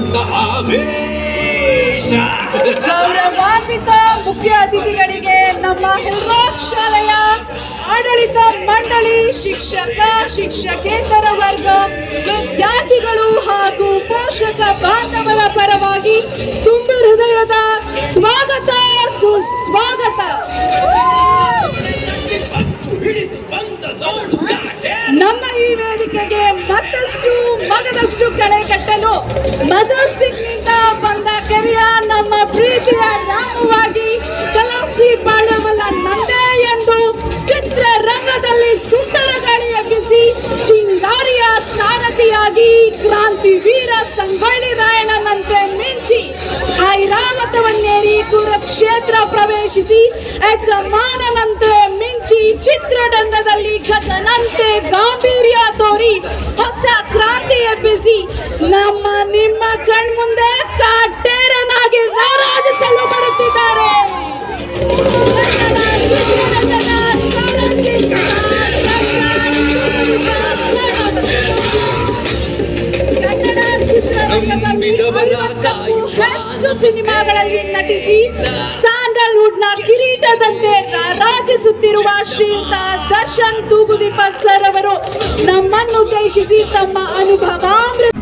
ಬಂದ ಆವೇಶ ಗೌರವಾನ್ವಿತ ಮುಖ್ಯ ಅತಿಥಿಗಳಿಗೆ ನಮ್ಮ ಹಿಲ್ರಾಕ್ ಶಾಲೆಯ ಆಡಳಿತ ಮಂಡಳಿ ಶಿಕ್ಷಕ ಶಿಕ್ಷಕೇತರ ವರ್ಗ ವಿದ್ಯಾರ್ಥಿಗಳು ಹಾಗೂ ಪೋಷಕ ಬಾಂಧವರ ಪರವಾಗಿ ತುಂಬು ಹೃದಯದ ಸ್ವಾಗತ ಸುಸ್ವಾಗತ ಅಚ್ಚು ಹಿಡಿದು ಬಂದ ನೋಡು ಕಾಟೆ ನಮ್ಮ ಈ ವೇದಿಕೆಗೆ ಮತ್ತಷ್ಟು ಮಗದಷ್ಟು ಕಳೆ ಕಟ್ಟಲು ಮಜೆಸ್ಟಿಕ್ ನಿಂದ ಬಂದ ಕರಿಯ ನಮ್ಮ ಪ್ರೀತಿಯ ರಾಮವಾಗಿ ಕಲಾಸಿ ಬಾಳವಲ್ಲ ನಂದೇ ಎಂದು ಚಿತ್ರರಂಗದಲ್ಲಿ ಸುಂದರ ಗಾಳಿ ಎಬ್ಬಿಸಿ ಚಿಂಗಾರಿಯ ಸಾರಥಿಯಾಗಿ ಕ್ರಾಂತಿ ವೀರ ಸಂಗೊಳ್ಳಿ ರಾಯಣ್ಣನಂತೆ ಮಿಂಚಿ ಐರಾವತವನ್ನೇರಿ ಕುರುಕ್ಷೇತ್ರ ಪ್ರವೇಶಿಸಿ ಯಜಮಾನನಂತೆ ಮಿಂಚಿ ಚಿತ್ರರಂಗದಲ್ಲಿ ಗತನಂತೆ ಗಾಂಭೀರ್ಯ ತೋರಿ ಹೊಸ ಕ್ರಾಂತಿ ಎಬ್ಬಿಸಿ ನಮ್ಮ ನಿಮ್ಮ ಕಣ್ಮುಂದೆ ಕಾಟೇರನಾಗಿ ರಾರಾಜಿಸಲು ಬರುತ್ತಿದ್ದಾರೆ ಕನ್ನಡ ಚಿತ್ರರಂಗದ ಚಲನಚಿತ್ರ ಕನ್ನಡ ಚಿತ್ರರಂಗದಲ್ಲಿ ನಂಬಿದವರ ಕಾಯುವ ಹೆಚ್ಚು ಸಿನಿಮಾಗಳಲ್ಲಿ ನಟಿಸಿ ಸ್ಯಾಂಡಲ್ವುಡ್ ನ ಕಿರೀಟದಂತೆ ರಾರಾಜಿಸುತ್ತಿರುವ ಶ್ರೀಯುತ ದರ್ಶನ್ ತೂಗುದೀಪ ಸರ್ ಅವರು ನಮ್ಮನ್ನು ಉದ್ದೇಶಿಸಿ ತಮ್ಮ ಅನುಭವ